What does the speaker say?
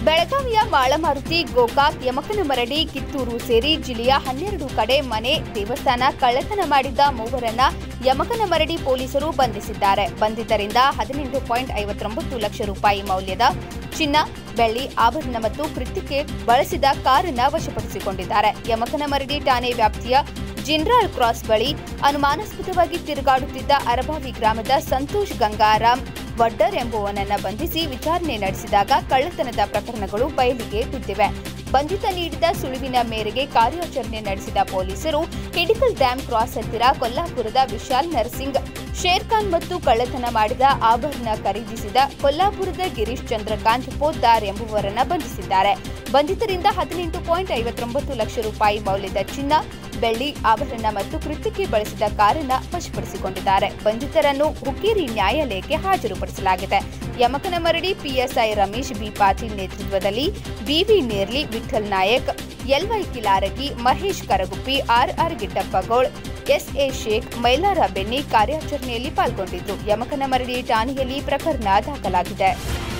ಬೆಳಗಾವಿಯ ಮಾಳಮಾರುತಿ ಗೋಕಾಕ್ ಯಮಕನಮರಡಿ ಕಿತ್ತೂರು ಸೇರಿ ಜಿಲ್ಲೆಯ ಹನ್ನೆರಡು ಕಡೆ ಮನೆ ದೇವಸ್ಥಾನ ಕಳ್ಳತನ ಮಾಡಿದ್ದ ಮೂವರನ್ನ ಯಮಕನಮರಡಿ ಪೊಲೀಸರು ಬಂಧಿಸಿದ್ದಾರೆ ಬಂಧಿತರಿಂದ ಹದಿನೆಂಟು ಪಾಯಿಂಟ್ ಐವತ್ತೊಂಬತ್ತು ಲಕ್ಷ ರೂಪಾಯಿ ಮೌಲ್ಯದ ಚಿನ್ನ ಬೆಳ್ಳಿ ಆಭರಣ ಮತ್ತು ಕೃತ್ಯಕ್ಕೆ ಬಳಸಿದ ಕಾರನ್ನ ವಶಪಡಿಸಿಕೊಂಡಿದ್ದಾರೆ ಯಮಕನಮರಡಿ ಠಾಣೆ ವ್ಯಾಪ್ತಿಯ ಜಿನ್ರಾಲ್ ಕ್ರಾಸ್ ಬಳಿ ಅನುಮಾನಾಸ್ಪದವಾಗಿ ತಿರುಗಾಡುತ್ತಿದ್ದ ಅರಬಾವಿ ಗ್ರಾಮದ ಸಂತೋಷ್ ಗಂಗಾರಾಮ್ ವಡ್ಡರ್ ಎಂಬುವನನ್ನ ಬಂಧಿಸಿ ವಿಚಾರಣೆ ನಡೆಸಿದಾಗ ಕಳ್ಳತನದ ಪ್ರಕರಣಗಳು ಬಯಲಿಗೆ ಬಿದ್ದಿವೆ ಬಂಧಿತ ನೀಡಿದ ಸುಳಿವಿನ ಮೇರೆಗೆ ಕಾರ್ಯಾಚರಣೆ ನಡೆಸಿದ ಪೊಲೀಸರು ಹಿಡಿಕಲ್ ಡ್ಯಾಂ ಕ್ರಾಸ್ ಹತ್ತಿರ ಕೊಲ್ಲಾಪುರದ ವಿಶಾಲ್ ನರ್ಸಿಂಗ್ ಶೇರ್ ಖಾನ್ ಮತ್ತು ಕಳ್ಳತನ ಮಾಡಿದ ಆಭರಣ ಖರೀದಿಸಿದ ಕೊಲ್ಲಾಪುರದ ಗಿರೀಶ್ ಚಂದ್ರಕಾಂತ್ ಪೋದ್ದಾರ್ ಎಂಬುವರನ್ನ ಬಂಧಿಸಿದ್ದಾರೆ ಬಂಧಿತರಿಂದ ಹದಿನೆಂಟು ಪಾಯಿಂಟ್ ಐವತ್ತೊಂಬತ್ತು ಲಕ್ಷ ರೂಪಾಯಿ ಮೌಲ್ಯದ ಚಿನ್ನ ಬೆಳ್ಳಿ ಆಭರಣ ಮತ್ತು ಕೃತ್ಯಕ್ಕೆ ಬಳಸಿದ ಕಾರನ್ನ ವಶಪಡಿಸಿಕೊಂಡಿದ್ದಾರೆ ಬಂಧಿತರನ್ನು ಹುಕ್ಕೇರಿ ನ್ಯಾಯಾಲಯಕ್ಕೆ ಹಾಜರುಪಡಿಸಲಾಗಿದೆ ಯಮಕನಮರಡಿ ಪಿಎಸ್ಐ ರಮೇಶ್ ಬಿ ಪಾಟೀಲ್ ನೇತೃತ್ವದಲ್ಲಿ BV Nerli Vithal Naik LY Kilaragi Mahesh Karaguppi RR Giddappagoud SA Shaikh Mailara Benni ಕಾರ್ಯಾಚರಣೆಯಲ್ಲಿ ಪಾಲ್ಗೊಂಡಿದ್ದು ಯಮಕನಮರಡಿ ಠಾಣೆಯಲ್ಲಿ ಪ್ರಕರಣ ದಾಖಲಾಗಿದೆ